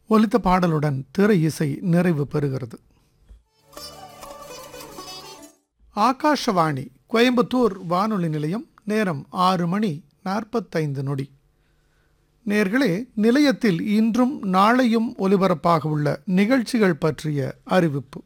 ஒலித்த பாடலுடன் திரை இசை நிறைவு பெறுகிறது ஆகாஷவாணி கோயம்புத்தூர் வானொலி நிலையம் நேரம் ஆறு மணி நாற்பத்தைந்து நொடி நேர்களே நிலையத்தில் இன்றும் நாளையும் ஒலிபரப்பாக உள்ள நிகழ்ச்சிகள் பற்றிய அறிவிப்பு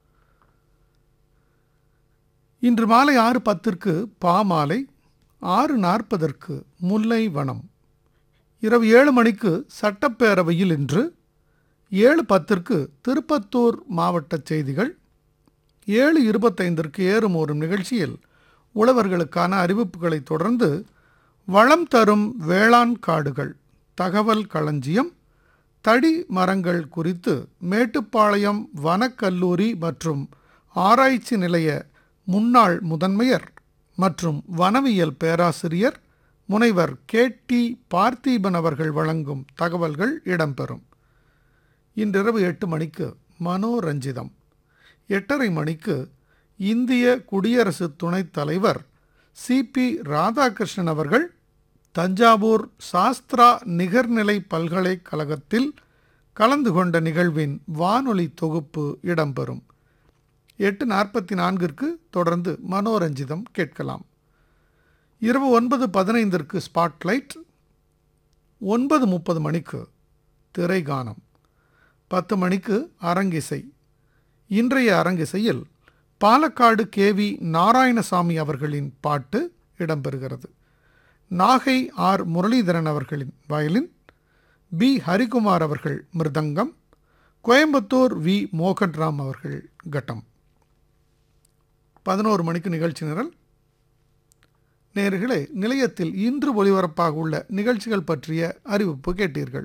இன்று மாலை ஆறு பத்திற்கு பாமாலை ஆறு நாற்பதற்கு முல்லை வனம் இரவு ஏழு மணிக்கு சட்டப்பேரவையில் இன்று ஏழு பத்திற்கு திருப்பத்தூர் மாவட்ட செய்திகள் ஏழு இருபத்தைந்திற்கு ஏறுமோறும் நிகழ்ச்சியில் உழவர்களுக்கான அறிவிப்புகளை தொடர்ந்து வளம் தரும் வேளாண் காடுகள் தகவல் களஞ்சியம் தடி மரங்கள் குறித்து மேட்டுப்பாளையம் வனக்கல்லூரி மற்றும் ஆராய்ச்சி நிலைய முன்னாள் முதன்மையர் மற்றும் வனவியல் பேராசிரியர் முனைவர் கே டி பார்த்திபன் அவர்கள் வழங்கும் தகவல்கள் இடம்பெறும் இன்றிரவு எட்டு மணிக்கு மனோரஞ்சிதம் எட்டரை மணிக்கு இந்திய குடியரசு துணைத் தலைவர் சிபி ராதாகிருஷ்ணன் அவர்கள் தஞ்சாவூர் சாஸ்திரா நிகர்நிலை பல்கலைக்கழகத்தில் கலந்து கொண்ட நிகழ்வின் வானொலி தொகுப்பு இடம்பெறும் எட்டு நாற்பத்தி நான்கிற்கு தொடர்ந்து மனோரஞ்சிதம் கேட்கலாம் இரவு ஒன்பது பதினைந்திற்கு ஸ்பாட்லைட் ஒன்பது முப்பது மணிக்கு திரைகானம் பத்து மணிக்கு அரங்கிசை இன்றைய அரங்கிசையில் பாலக்காடு கேவி நாராயணசாமி அவர்களின் பாட்டு இடம்பெறுகிறது நாகை ஆர் முரளிதரன் அவர்களின் வயலின் பி ஹரிகுமார் அவர்கள் மிருதங்கம் கோயம்புத்தூர் வி மோகன்ராம் அவர்கள் கட்டம் பதினோரு மணிக்கு நிகழ்ச்சி நிரல் நேர்களே நிலையத்தில் இன்று ஒலிபரப்பாக உள்ள நிகழ்ச்சிகள் பற்றிய அறிவிப்பு கேட்டீர்கள்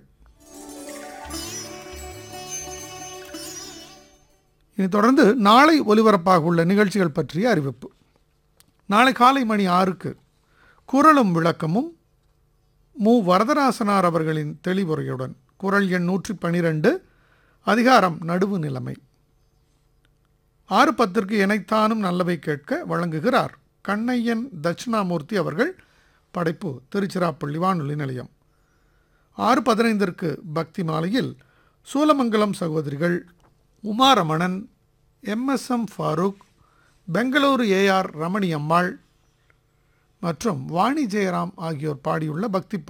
இனி தொடர்ந்து நாளை ஒலிபரப்பாக உள்ள நிகழ்ச்சிகள் பற்றிய அறிவிப்பு நாளை காலை மணி ஆறுக்கு குரலும் விளக்கமும் மு வரதராசனார் அவர்களின் தெளிவுரையுடன் குரல் எண் நூற்றி பனிரெண்டு அதிகாரம் நடுவு நிலைமை ஆறு பத்திற்கு இணைத்தானும் நல்லவை கேட்க வழங்குகிறார் கண்ணையன் தட்சிணாமூர்த்தி அவர்கள் படைப்பு திருச்சிராப்பள்ளி வானொலி நிலையம் ஆறு பதினைந்திற்கு பக்தி மாலையில் சூலமங்கலம் சகோதரிகள் உமாரமணன் எம்எஸ்எம் ஃபாரூக் பெங்களூரு ஏஆர் ரமணி அம்மாள் மற்றும் வாணி ஜெயராம் ஆகியோர் பாடியுள்ள பக்தி